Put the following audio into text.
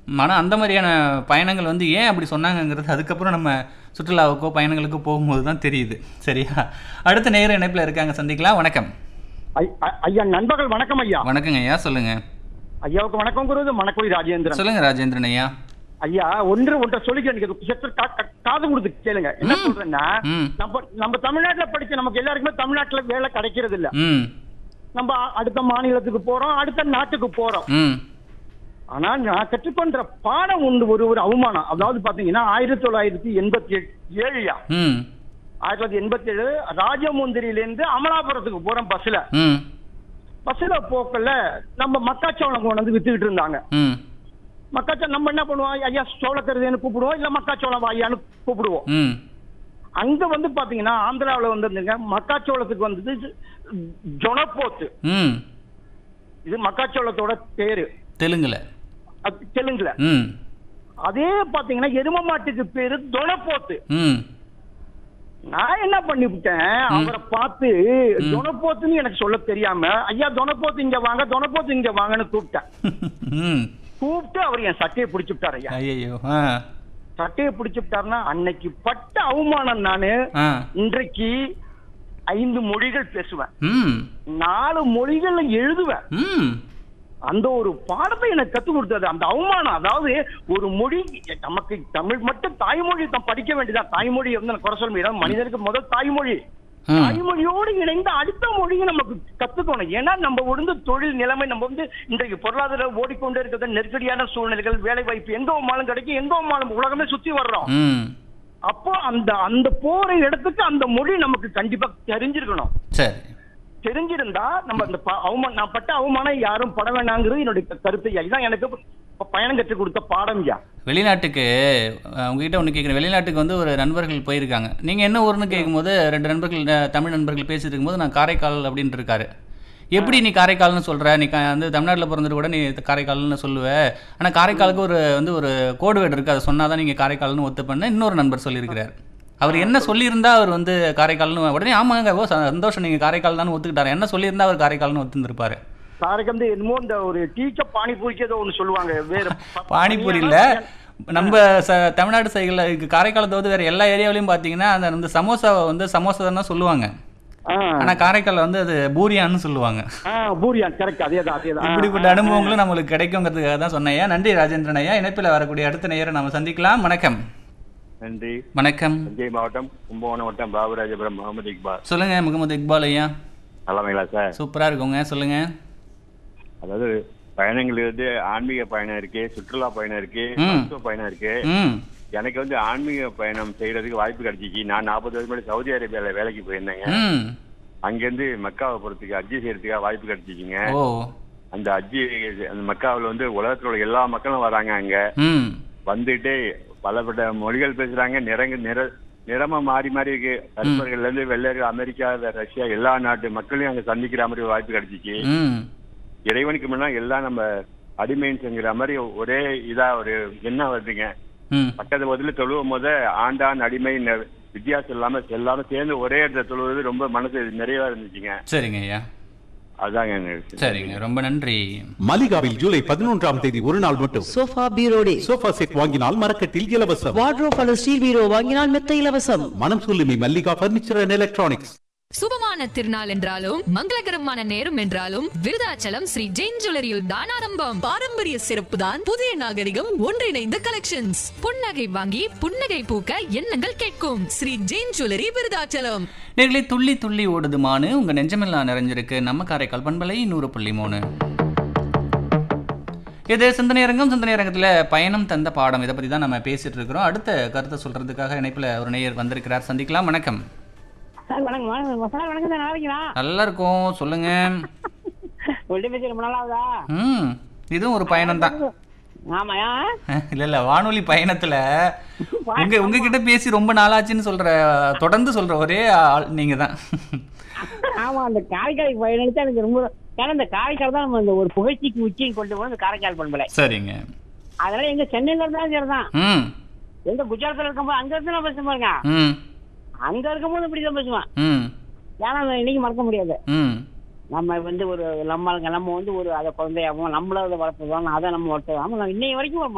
ஆனால் அந்த மாதிரியான பயணங்கள் வந்து ஏன் அப்படி சொன்னாங்கங்கிறது அதுக்கப்புறம் நம்ம சுற்றுலாவுக்கோ பயணங்களுக்கோ போகும்போது தான் தெரியுது சரியா அடுத்த நேர இணைப்பில் இருக்காங்க சந்திக்கலாம் வணக்கம் ஐ- ஐ- ஐயா நண்பர்கள் வணக்கம் ஐயா வணக்கங்க ஐயா சொல்லுங்க ஐயாவுக்கு வணக்கம் கூறுவது மணக்குடி ராஜேந்திரன் சொல்லுங்க ராஜேந்திரன் ஐயா ஐயா ஒன்று ஒன்றை சொல்லிக்க எனக்கு சற்று கா- கா- காது கொடுத்து கேளுங்க என்ன சொல்றேன்னா ம். நம்ம நம்ம தமிழ்நாட்டுல படிச்ச நமக்கு எல்லாருக்குமே தமிழ்நாட்டுல வேலை கிடைக்கிறது இல்ல ம் நம்ம அ- அடுத்த மாநிலத்துக்கு போறோம் அடுத்த நாட்டுக்கு போறோம் ம் ஆனா நான் கற்றுக்கொண்ட பாடம் உண்டு ஒரு ஒரு அவமானம் அதாவது பாத்தீங்கன்னா ஆயிரத்தி தொள்ளாயிரத்தி எண்பத்தி ஏழுயா ம் ஆயிரத்தி தொள்ளாயிரத்தி எண்பத்தி ஏழு ராஜமுந்திரியில இருந்து அமலாபுரத்துக்கு போறோம் பஸ்ல ம் பஸ்ல போக்கல நம்ம மக்காச்சோளம் கொண்டு வந்து வித்துக்கிட்டு இருந்தாங்க ம் மக்காச்சோளம் நம்ம என்ன பண்ணுவோம் ஐயா சோளக்கருதுன்னு கூப்பிடுவோம் இல்ல மக்காச்சோளம் வாயான்னு கூப்பிடுவோம் ம் அங்க வந்து பாத்தீங்கன்னா ஆந்திராவுல வந்துருந்துங்க மக்காச்சோளத்துக்கு வந்தது ஜொனப்போத்து ம் இது மக்காச்சோளத்தோட பேரு தெலுங்குல அது தெலுங்குல ம் அதே பாத்தீங்கன்னா எரும மாட்டுக்கு பேரு தொணப்போத்து ம் நான் என்ன பண்ணிவிட்டேன் அவரை பார்த்து தொணப்போத்துன்னு எனக்கு சொல்ல தெரியாம ஐயா தொணப்போத்து இங்க வாங்க தொணப்போத்து இங்க வாங்கன்னு கூப்பிட்டேன் ம் கூப்பிட்டு அவர் என் சட்டையை பிடிச்சு விட்டாரு ஐயா ஐயோ ஆ சட்டையை பிடிச்சு விட்டாருன்னா அன்னைக்கு பட்ட அவமானம் நானு ஆ இன்றைக்கு ஐந்து மொழிகள் பேசுவேன் ம் நாலு மொழிகள் எழுதுவேன் ம் அந்த ஒரு பாடத்தை எனக்கு கத்து கொடுத்தது அந்த அவமானம் அதாவது ஒரு மொழி நமக்கு தமிழ் மட்டும் தாய்மொழி தான் படிக்க வேண்டியதான் தாய்மொழி வந்து நான் குறை சொல்ல முடியாது மனிதனுக்கு முதல் தாய்மொழி ம். தாய்மொழியோடு இணைந்த அடுத்த மொழியை நமக்கு கத்துக்கணும் ஏன்னா நம்ம வந்து தொழில் நிலைமை நம்ம வந்து இன்றைக்கு பொருளாதாரம் ஓடிக்கொண்டே இருக்கிறது நெருக்கடியான சூழ்நிலைகள் வேலை வாய்ப்பு எங்க போனாலும் கிடைக்கும் எங்க போனாலும் உலகமே சுத்தி வர்றோம் ம் அப்போ அந்த அந்த போற இடத்துக்கு அந்த மொழி நமக்கு கண்டிப்பா தெரிஞ்சிருக்கணும் சரி தெரிஞ்சிருந்தா நம்ம அந்த ப- அவமானம் நான் பட்ட அவமானம் யாரும் பட வேண்டாங்கிறது என்னுடைய க- கருத்து ஐயா இதான் எனக்கு ப- பயணம் கற்றுக் கொடுத்த பாடம் ஐயா வெளிநாட்டுக்கு அஹ், உங்ககிட்ட ஒன்று கேட்குறேன் வெளிநாட்டுக்கு வந்து ஒரு நண்பர்கள் போயிருக்காங்க நீங்கள் என்ன ஊர்னு கேட்கும்போது ரெண்டு நண்பர்கள் அஹ், தமிழ் நண்பர்கள் பேசிட்டு இருக்கும்போது நான் காரைக்கால் அப்படின்ட்டு இருக்காரு எப்படி நீ காரைக்கால்னு சொல்கிற நீ க- வந்து தமிழ்நாட்டில் பிறந்துட்டு கூட நீ காரைக்கால்னு சொல்லுவ ஆனால் காரைக்காலுக்கு ஒரு வந்து ஒரு கோடு வேர்டு இருக்குது அதை சொன்னால் தான் நீங்கள் காரைக்கால்னு ஒத்துப்பண்ண இன்னொரு நண்பர் சொல்லியிருக்கிறார் அவர் என்ன சொல்லியிருந்தா அவர் வந்து காரைக்கால்னு உடனே ஆமாங்க ஓ சந்தோஷம் நீங்கள் காரைக்கால் தான் ஒத்துக்கிட்டாரு என்ன சொல்லியிருந்தா அவர் காரைக்கால்னு ஒத்துருந்துருப்பாரு சாருக்கு வந்து என்னமோ இந்த ஒரு டீச்சர் பானிபூரிக்கு ஏதோ ஒண்ணு சொல்லுவாங்க வேற ப- பானிபூரி இல்ல நம்ம ச தமிழ்நாடு சைடில் காரைக்காலை தவிர்த்து வேற எல்லா ஏரியாவிலையும் பார்த்தீங்கன்னா அந்த வந்து சமோசாவை வந்து சமோசா தான் சொல்லுவாங்க ஆ, ஆனா காரைக்கால்ல வந்து அது பூரியான்னு சொல்லுவாங்க ஆ, பூரியான் கரெக்ட் அதேதான் அதேதான் ஆ, இப்படிப்பட்ட அனுபவங்களும் நம்மளுக்கு கிடைக்குங்கிறதுக்காக தான் சொன்னேன் ஐயா நன்றி ராஜேந்திரன் ஐயா இணைப்பில் வரக்கூடிய அடுத்த நேரம் நம்ம சந்திக்கலாம் வணக்கம் நன்றி வணக்கம் தஞ்சை மாவட்டம் கும்பகோணம் வட்டம் பாபுராஜபுரம் முகமது இக்பால் சொல்லுங்க முகமது இக்பால் ஐயா நலமைங்களா சார் சூப்பரா இருக்குங்க சொல்லுங்க அதாவது பயணங்கள் இருந்து ஆன்மீக பயணம் இருக்கு சுற்றுலா பயணம் இருக்கு ம். மருத்துவ பயணம் இருக்கு ம் எனக்கு வந்து ஆன்மீக பயணம் செய்யறதுக்கு வாய்ப்பு கிடைச்சிச்சு நான் நாற்பது வருஷம் முன்னாடி சவுதி அரேபியால வேலைக்கு போயிருந்தேங்க ம் அங்கிருந்து மக்காவை போறதுக்கு அஜி செய்யறதுக்காக வாய்ப்பு கிடைச்சிச்சுங்க ஓ அந்த அஜி அந்த மக்காவில் வந்து உலகத்துல உள்ள எல்லா மக்களும் வராங்க அங்க ம் வந்துட்டு பலப்பட்ட மொழிகள் பேசுறாங்க நிறங்க நிற நிறமா மாறி மாறி இருக்கு கருப்பர்கள்ல இருந்து வெள்ளையர்கள் அமெரிக்கா ரஷ்யா எல்லா நாட்டு மக்களையும் அங்க சந்திக்கிற மாதிரி ஒரு வாய்ப்பு கிடைச்சிச்சு ம் இறைவனுக்கு முன்னா எல்லாம் நம்ம அடிமைன்னுங்கிற மாதிரி ஒரே இதா ஒரு எண்ணம் வருதுங்க ம் பக்கத்து பதில தொழுவும் போது ஆண்டான் அடிமை ந- வித்தியாசம் இல்லாம எல்லாரும் சேர்ந்து ஒரே இடத்துல தொழுவது ரொம்ப மனசு நிறைவா இருந்துச்சுங்க சரிங்க ஐயா அதுதாங்க எனக்கு சரிங்க ரொம்ப நன்றி மலிகாவில் ஜூலை பதினொன்றாம் தேதி ஒரு நாள் மட்டும் சோஃபா பீரோ டே சோஃபா செட் வாங்கினால் மரக்கட்டில் இலவசம் வார்ட்ரோப் அல்லது ஸ்டீல் பீரோ வாங்கினால் மெத்த இலவசம் மனம் சொல்லுமி மல்லிகா பர்னிச்சர் அண்ட் எலக்ட்ரானிக்ஸ் சுபமான திருநாள் என்றாலும் மங்களகரமான நேரம் என்றாலும் விருதாச்சலம் ஸ்ரீ ஜெயின் ஜுவல்லரியில் தான் ஆரம்பம் பாரம்பரிய சிறப்பு தான் புதிய நாகரிகம் ஒன்றிணைந்த கலெக்ஷன்ஸ் புன்னகை வாங்கி புன்னகை பூக்க எண்ணங்கள் கேட்கும் ஸ்ரீ ஜெயின் ஜுவல்லரி விருதாச்சலம் நேர்களே துள்ளி துள்ளி ஓடுதுமானு உங்க நெஞ்சமெல்லாம் நிறைஞ்சிருக்கு நம்ம காரைக்கால் பண்பலை நூறு புள்ளி மூணு இது சிந்தனை அரங்கம் சிந்தனை அரங்கத்தில் பயணம் தந்த பாடம் இதை பற்றி தான் நம்ம பேசிட்டு இருக்கிறோம் அடுத்த கருத்தை சொல்றதுக்காக இணைப்பில் ஒரு நேயர் வந்திருக்கிறார் சந்திக்கலாம் வணக்கம் சார் வணக்கம் வணக்கம் சார் வணக்கம் சார் நல்லா இருக்கீங்களா நல்லா இருக்கும் சொல்லுங்க உங்கள்கிட்ட பேசி ரொம்ப நாளாகுதா ம் இதுவும் ஒரு பயணம் தான் ஆமாயா இல்ல இல்ல வானொலி பயணத்துல உங்க உங்ககிட்ட பேசி ரொம்ப நாளாச்சுன்னு சொல்ற தொடர்ந்து சொல்ற ஒரே ஆள் நீங்க தான் ஆமா அந்த காரைக்கால் பயணிச்சா எனக்கு ரொம்ப ஏன்னா இந்த காரைக்கால் தான் நம்ம இந்த ஒரு புகழ்ச்சிக்கு உச்சின்னு கொண்டு போன இந்த காரைக்கால் பண்பலை சரிங்க அதனால எங்க சென்னையில இருந்தாலும் சரிதான் ம் எங்க குஜராத்ல இருக்கும்போது அங்க இருந்து நான் பேச பாருங்க ம் அங்க இருக்கும்போது இப்படிதான் பேசுவேன் ம் ஏன்னா அதை இன்னைக்கு மறக்க முடியாது ம் நம்ம வந்து ஒரு நம்ம நம்ம வந்து ஒரு அதை குழந்தையாகவும் நம்மள அதை வளர்த்துறோம் அதை நம்ம வளர்த்துறோம் ஆமா நான் இன்னைய வரைக்கும் ஒரு